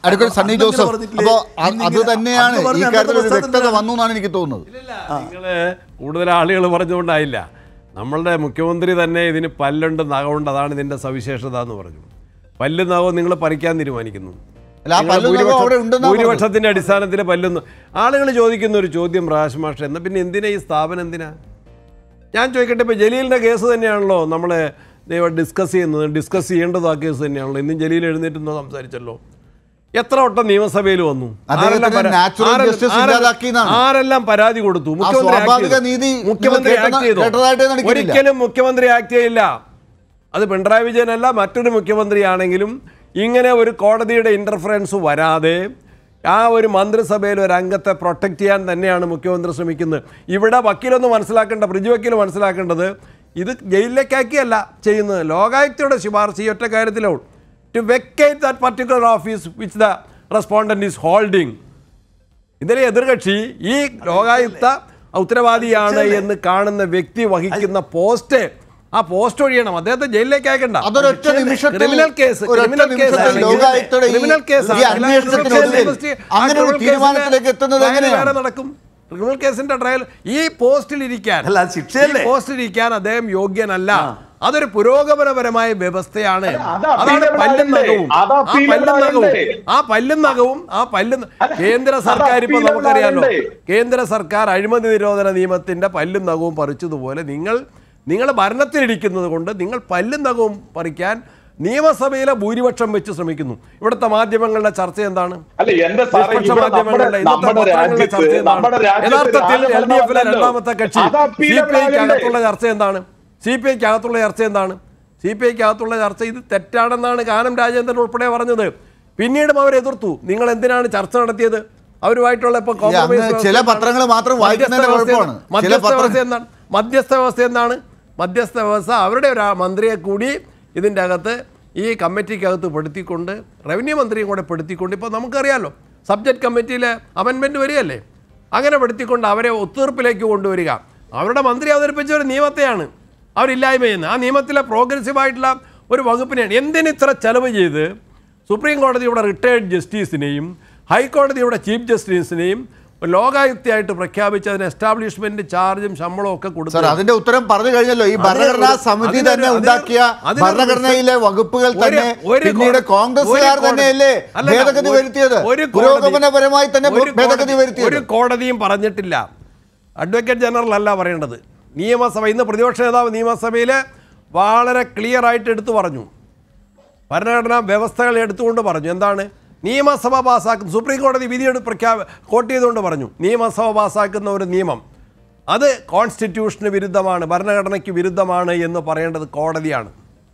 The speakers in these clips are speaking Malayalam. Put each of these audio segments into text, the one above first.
അഡ്വക്കേറ്റ് സണ്ണി അന്നിങ്ങനെ ജോസഫ് പറഞ്ഞിട്ടില്ലേ? അപ്പോൾ അത് ഇന്നിങ്ങനെ- തന്നെയാണ് അന്ന് പറഞ്ഞ ഈ കാര്യത്തിൽ ഒരു അന്നത്തെ വ്യക്തത പ്രസ്ഥാനത്തിലാണ്. വന്നു എന്നാണ് എനിക്ക് തോന്നുന്നത് നിങ്ങള് കൂടുതൽ ആളുകൾ പറഞ്ഞുകൊണ്ടായില്ല നമ്മളുടെ മുഖ്യമന്ത്രി തന്നെ ഇതിന് പല്ലുണ്ട് നഖമുണ്ട് അതാണ് ഇതിന്റെ സവിശേഷത എന്ന് പറഞ്ഞു പല്ലും നഖവും നിങ്ങൾ പറിക്കാൻ തീരുമാനിക്കുന്നു അല്ല, ആ നിങ്ങൾ പല്ലും നഖവും ഭൂരിപക്ഷം- അവിടെ ഉണ്ടെന്നാ ഭൂരിപക്ഷത്തിന്റെ അടിസ്ഥാനത്തിൽ പല്ലുന്നു ആളുകൾ ചോദിക്കുന്ന ഒരു ചോദ്യം പ്രകാശ് മാഷ് എന്നാ പിന്നെ എന്തിനാ ഈ സ്ഥാപനം എന്തിനാ ഞാൻ ചോദിക്കട്ടെ ഇപ്പോൾ ജലീലിൻ്റെ കേസ് തന്നെയാണല്ലോ നമ്മൾ ഡിസ്കസ് ചെയ്യുന്നത് ഡിസ്കസ് ചെയ്യേണ്ടത് ആ കേസ് തന്നെയാണല്ലോ ഇന്നും ജലീൽ എഴുന്നേറ്റ് സംസാരിച്ചല്ലോ എത്ര വട്ടം നിയമസഭയിൽ വന്നു അദ്ദേഹത്തിന് ആരെല്ലാം പരാ- natural ആരെല്ലാം- justice ആരെല്ലാം- ഇല്ലാതാക്കിയെന്നാണ്. ആരെല്ലാം പരാതി കൊടുത്തു മുഖ്യമന്ത്രി act സ്വാഭാവിക ചെയ്തു. നീതി മുഖ്യമന്ത്രി നിങ്ങൾ act കേട്ടതാ- ചെയ്തു. കേട്ടതായിട്ട് നടിക്കുന്നില്ല. ഒരിക്കലും മുഖ്യമന്ത്രി ആക്ട് ചെയ്യില്ല അത് പിണറായി വിജയനല്ല മറ്റൊരു മുഖ്യമന്ത്രിയാണെങ്കിലും ഇങ്ങനെ ഒരു കോടതിയുടെ ഇന്റർഫറൻസ് വരാതെ ആ ഒരു മന്ത്രിസഭയിൽ ഒരു അംഗത്തെ പ്രൊട്ടക്ട് ചെയ്യാൻ തന്നെയാണ് മുഖ്യമന്ത്രി ശ്രമിക്കുന്നത് ഇവിടെ വക്കീലൊന്ന് മനസ്സിലാക്കേണ്ട ബ്രിജ് വക്കീൽ മനസ്സിലാക്കേണ്ടത് ഇത് ജയിലിലേക്കാക്കിയല്ല ചെയ്യുന്നത് ലോകായുക്തയുടെ ശുപാർശ ഈ ഒറ്റ കാര്യത്തിലോ to vacate that particular office which the respondent is holding ഇതിലെ എതിർകക്ഷി ഈ ലോകായുക്ത ഉത്തരവാദിയാണ് എന്ന് കാണുന്ന വ്യക്തി വഹിക്കുന്ന പോസ്റ്റ് ആ പോസ്റ്റ് ഒഴിയണം അദ്ദേഹത്തെ ജയിലിലേക്ക് അയക്കണ്ട അതൊരൊറ്റ നിമിഷത്തിൽ ക്രിമിനൽ കേസ് ഒരൊറ്റ ക്രിമിനൽ കേസ് നിമിഷത്തിൽ ആണെങ്കിൽ ലോകായുക്തയുടെ ഈ- ക്രിമിനൽ കേസ് ഈ അന്വേഷണത്തിനൊടുവിൽ അങ്ങനെ ഒരു തീരുമാനത്തിലേക്ക് എത്തുന്നത് എങ്ങനെയാണ്? നടക്കും ക്രിമിനൽ കേസിന്റെ ട്രയൽ ഈ പോസ്റ്റിൽ ഇരിക്കാൻ അല്ല, അത് ശിക്ഷയല്ലേ? ഈ പോസ്റ്റിൽ ഇരിക്കാൻ അദ്ദേഹം യോഗ്യനല്ല അതൊരു പുരോഗമനപരമായ വ്യവസ്ഥയാണ് അത് അതാണ് appealable പല്ലും ആകണ്ടേ? നഖവും അത് ആ appealable പല്ലും നഖവും ആകണ്ടേ? ആ പല്ലും നഖവും ആ പല്ലും അല്ല, കേന്ദ്ര അത് സർക്കാർ ഇപ്പൊ appealable നമുക്കറിയാലോ ആകണ്ടേ? കേന്ദ്ര സർക്കാർ അഴിമതി നിരോധന നിയമത്തിന്റെ പല്ലും നഖവും പറിച്ചതുപോലെ നിങ്ങൾ നിങ്ങൾ ഭരണത്തിലിരിക്കുന്നത് കൊണ്ട് നിങ്ങൾ പല്ലും നഖവും പറിക്കാൻ നിയമസഭയിലെ ഭൂരിപക്ഷം വെച്ച് ശ്രമിക്കുന്നു ഇവിടുത്തെ മാധ്യമങ്ങളുടെ ചർച്ച എന്താണ് അല്ല എന്റെ സാറേ നിഷ്പക്ഷ ഇവിടെ മാധ്യമങ്ങളുടെ നമ്മുടെ ഇന്നത്തെ നമ്മുടെ പത്രങ്ങളുടെ രാജ്യത്ത് ചർച്ച എന്താണ്? നമ്മുടെ രാജ്യത്ത് യഥാർത്ഥത്തിൽ എൽ ഡി എഫിലെ രാജഭരണമല്ലല്ലോ. രണ്ടാമത്തെ കക്ഷി അത് സി appealable പി ഐക്ക് ആകണ്ടേ? അകത്തുള്ള ചർച്ച എന്താണ് സി പി ഐക്ക് അകത്തുള്ള ചർച്ച എന്താണ് സി പി ഐക്ക് അകത്തുള്ള ചർച്ച ഇത് തെറ്റാണെന്നാണ് കാനം രാജേന്ദ്രൻ ഉൾപ്പെടെ പറഞ്ഞത് പിന്നീടും അവർ എതിർത്തു നിങ്ങൾ എന്തിനാണ് ചർച്ച നടത്തിയത് അവരുമായിട്ടുള്ള ഇപ്പൊ compromise അന്ന് വ്യവസ്ഥ ചില എന്താണ്? പത്രങ്ങൾ മാത്രം വായിക്കുന്നതിന്റെ മധ്യസ്ഥ വ്യവസ്ഥ കുഴപ്പമാണ്. ചില മധ്യസ്ഥ പത്ര- വ്യവസ്ഥ എന്താണ് മധ്യസ്ഥ വ്യവസ്ഥ എന്താണ് മധ്യസ്ഥ വ്യവസ്ഥ അവരുടെ ഒരു ആ മന്ത്രിയെ കൂടി ഇതിൻ്റെ അകത്ത് ഈ കമ്മിറ്റിക്കകത്ത് പെടുത്തിക്കൊണ്ട് റവന്യൂ മന്ത്രിയും കൂടെ പെടുത്തിക്കൊണ്ട് ഇപ്പോൾ നമുക്കറിയാലോ സബ്ജക്റ്റ് കമ്മിറ്റിയിൽ അമെൻമെൻറ്റ് വരികയല്ലേ അങ്ങനെ പെടുത്തിക്കൊണ്ട് അവരെ ഒത്തീർപ്പിലേക്ക് കൊണ്ടുവരിക അവരുടെ മന്ത്രി അവതരിപ്പിച്ച ഒരു നിയമത്തെയാണ് അവരില്ലായ്മ ചെയ്യുന്നത് ആ നിയമത്തിലെ പ്രോഗ്രസീവായിട്ടുള്ള ഒരു വകുപ്പിനെയാണ് എന്തിന് ഇത്ര ചെലവ് ചെയ്ത് സുപ്രീം കോടതിയുടെ റിട്ടയർഡ് ജസ്റ്റിസിനെയും ഹൈക്കോടതിയുടെ ചീഫ് ജസ്റ്റിസിനെയും ലോകായുക്തയായിട്ട് പ്രഖ്യാപിച്ച് അതിന് എസ്റ്റാബ്ലിഷ്മെന്റ് ചാർജും ശമ്പളവും ഒക്കെ സാർ കൊടുത്തു അതിന്റെ ഉത്തരം പറഞ്ഞു കഴിഞ്ഞല്ലോ ഈ അതിന് ഭരണഘടനാ ഒരു- സമിതി അതിനൊരു- തന്നെ അതിനൊരു- ഉണ്ടാക്കിയ അതിനൊരു ഭരണഘടനയിലെ വകുപ്പുകൾ ഒരു- തന്നെ ഒരു പിന്നീട് കോ- കോൺഗ്രസ്സുകാർ ഒരു തന്നെയല്ലേ അല്ലല്ല, ഭേദഗതി ഒരു- വരുത്തിയത് ഒരു കോടതി- പുരോഗമനപരമായി തന്നെ ഒരു ഭേദഗതി കോടതി- വരുത്തിയത് ഒരു കോടതിയും പറഞ്ഞിട്ടില്ല അഡ്വക്കേറ്റ് ജനറൽ അല്ല പറയേണ്ടത് നിയമസഭ ഇന്ന് പ്രതിപക്ഷ നേതാവ് നിയമസഭയിൽ വളരെ ക്ലിയർ ആയിട്ട് എടുത്തു പറഞ്ഞു ഭരണഘടനാ വ്യവസ്ഥകൾ എടുത്തുകൊണ്ട് പറഞ്ഞു എന്താണ് നിയമസഭ പാസ്സാക്കുന്ന സുപ്രീം കോടതി വിധിയെടു പ്രഖ്യാപ കോട്ട് ചെയ്തുകൊണ്ട് പറഞ്ഞു നിയമസഭ പാസ്സാക്കുന്ന ഒരു നിയമം അത് കോൺസ്റ്റിറ്റ്യൂഷന് വിരുദ്ധമാണ് ഭരണഘടനയ്ക്ക് വിരുദ്ധമാണ് എന്ന് പറയേണ്ടത് കോടതിയാണ്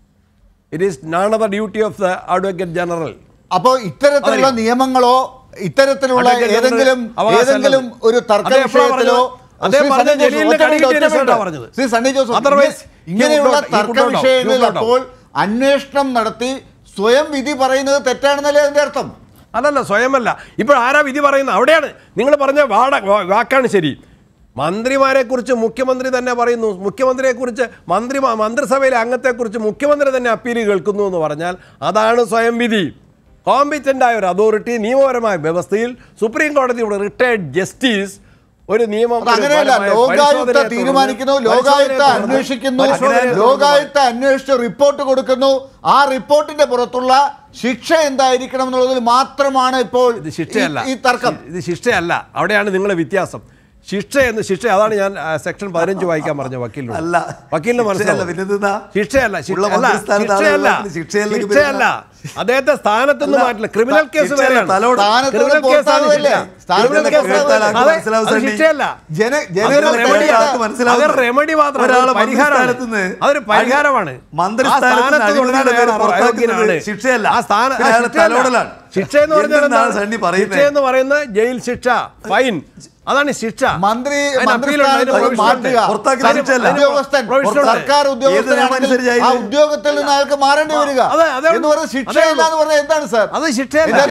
it is none of the duty of the advocate general അപ്പോ ഇത്തരത്തിലുള്ള അതറിയോ? നിയമങ്ങളോ ഇത്തരത്തിലുള്ള അഡ്വക്കേറ്റ് ഏതെങ്കിലും അവകാശമല്ല. ഏതെങ്കിലും ഒരു തർക്ക അദ്ദേഹം എപ്പോഴാ വിഷയത്തിലോ പറഞ്ഞത്? അദ്ദേഹം ശ്രീ പറഞ്ഞത് സണ്ണി ജോസഫ്, ജലീലിനെ ഒറ്റ മിനിറ്റ്, കടികിട്ടിയ ഒറ്റ ശേഷമാണ് മിനിറ്റ്. പറഞ്ഞത്. ശ്രീ സണ്ണി ജോസഫ് Otherwise, ഇങ്ങനെ- ഇങ്ങനെയുള്ള he would not- he തർക്ക could not have. വിഷയങ്ങളിൽ He could not have. അപ്പോൾ അന്വേഷണം നടത്തി സ്വയം വിധി പറയുന്നത് തെറ്റാണെന്നല്ലേ അതിന്റെ അർത്ഥം അല്ലല്ല സ്വയമല്ല ഇപ്പോൾ ആരാ വിധി പറയുന്നത് അവിടെയാണ് നിങ്ങൾ പറഞ്ഞ വാട വാ- വാക്കാണ് ശരി മന്ത്രിമാരെ കുറിച്ച് മുഖ്യമന്ത്രി തന്നെ പറയുന്നു മുഖ്യമന്ത്രിയെ കുറിച്ച് മന്ത്രി മന്ത്രിസഭയിലെ അംഗത്തെക്കുറിച്ച് മുഖ്യമന്ത്രി തന്നെ അപ്പീൽ കേൾക്കുന്നു എന്ന് പറഞ്ഞാൽ അതാണ് സ്വയം വിധി കോമ്പിറ്റൻ്റ് ആയ ഒരു അതോറിറ്റി നിയമപരമായ വ്യവസ്ഥയിൽ സുപ്രീം കോടതിയുടെ റിട്ടയർഡ് ജസ്റ്റിസ് ഒരു നിയമം അത് അങ്ങനെയല്ല പരമായ ലോകായുക്ത പരിശോധനയെ തുടർന്ന് തീരുമാനിക്കുന്നു പരിശോധനയെ ലോകായുക്ത തുടർന്ന് അന്വേഷിക്കുന്നു പരിശോധനയെ തുടർന്ന് ലോകായുക്ത അന്വേഷിച്ച് റിപ്പോർട്ട് കൊടുക്കുന്നു ആ റിപ്പോർട്ടിന്റെ പുറത്തുള്ള ശിക്ഷ എന്തായിരിക്കണം എന്നുള്ളതിൽ മാത്രമാണ് ഇപ്പോൾ ഇത് ശിക്ഷയല്ല ഈ- ഈ തർക്കം ഇത് ശിക്ഷയല്ല അവിടെയാണ് നിങ്ങളെ വ്യത്യാസം ശിക്ഷ എന്ന് ശിക്ഷ അതാണ് ഞാൻ ആ, സെക്ഷൻ പതിനഞ്ച് വായിക്കാൻ പറഞ്ഞ വക്കീലിനോട് അല്ല. വക്കീലിന് ശിക്ഷയല്ല, മനസ്സിലാവും പിന്നെ ഇതെന്താ? ശിക്ഷയല്ല ശിക്ഷ- ഉള്ള അല്ല, മന്ത്രിസ്ഥാനത്ത് ശിക്ഷയല്ല ആളുകൾ ശിക്ഷയല്ലെങ്കിൽ പിന്നെ ശിക്ഷയല്ല അദ്ദേഹത്തെ സ്ഥാനത്ത് നിന്ന് അല്ല, മാറ്റില്ല ക്രിമിനൽ കേസ് ശിക്ഷയല്ല, വേറെയാണ് തലോട്. സ്ഥാനത്ത് നിന്ന് ക്രിമിനൽ കേസാണ് പുറത്താകുമല്ലേ? ശിക്ഷ. സ്ഥാനത്ത് ക്രിമിനൽ നിന്ന് കേസ് പുറത്താകുമല്ലേ? അതെ, മനസ്സിലാവും അത് സണ്ണി. ശിക്ഷയല്ല ജന അതൊരു ജനങ്ങളുടെ റെമഡിയാണ്. ആൾക്ക് മനസ്സിലാവും. അതൊരു റെമഡി മാത്രമാണ് ഒരാളെ പരിഹാരമാണ് മന്ത്രിസ്ഥാനത്ത് നിന്ന് അതൊരു പരിഹാരമാണ് മന്ത്രിസ്ഥാനത്ത് ആ സ്ഥാനത്ത് നിന്ന് തുടരാൻ അഴിമതിയുടെ പേരിൽ അയാൾ പുറത്താക്കുന്നത് അയോഗ്യനാണ്. ശിക്ഷയല്ല. ആ സ്ഥാന പിന്നെ ആ അയാളെ ശിക്ഷയല്ല. തലോടലാണ്. ശിക്ഷ എന്ന് പറഞ്ഞാൽ എന്തെന്നാണ് എന്താണ്? സണ്ണി പറയുന്നത്? ശിക്ഷ എന്ന് പറയുന്നത് ജയിൽ ശിക്ഷ ഫൈൻ അതാണ് ശിക്ഷ മന്ത്രി അതിന് appeal ഉണ്ട്, അതിന് മന്ത്രിസ്ഥാനത്ത് provision മാറ്റുക ഉണ്ട്. പുറത്താക്കി അതിന് ശിക്ഷയല്ല. അതിന് ഉദ്യോഗസ്ഥൻ provision ഉണ്ട്. സർക്കാർ ഉദ്യോഗസ്ഥനാണെങ്കിൽ നിയമമനുസരിച്ചായി ആ ഉദ്യോഗത്തിൽ നിന്ന് അയാൾക്ക് മാറേണ്ടി വരിക അതെ, അതേ എന്ന് ഉള്ളൂ. പറഞ്ഞാൽ അതേ ശിക്ഷയില്ല ഉള്ളൂ. എന്ന് പറഞ്ഞാൽ എന്താണ് സാർ അത് ശിക്ഷയല്ല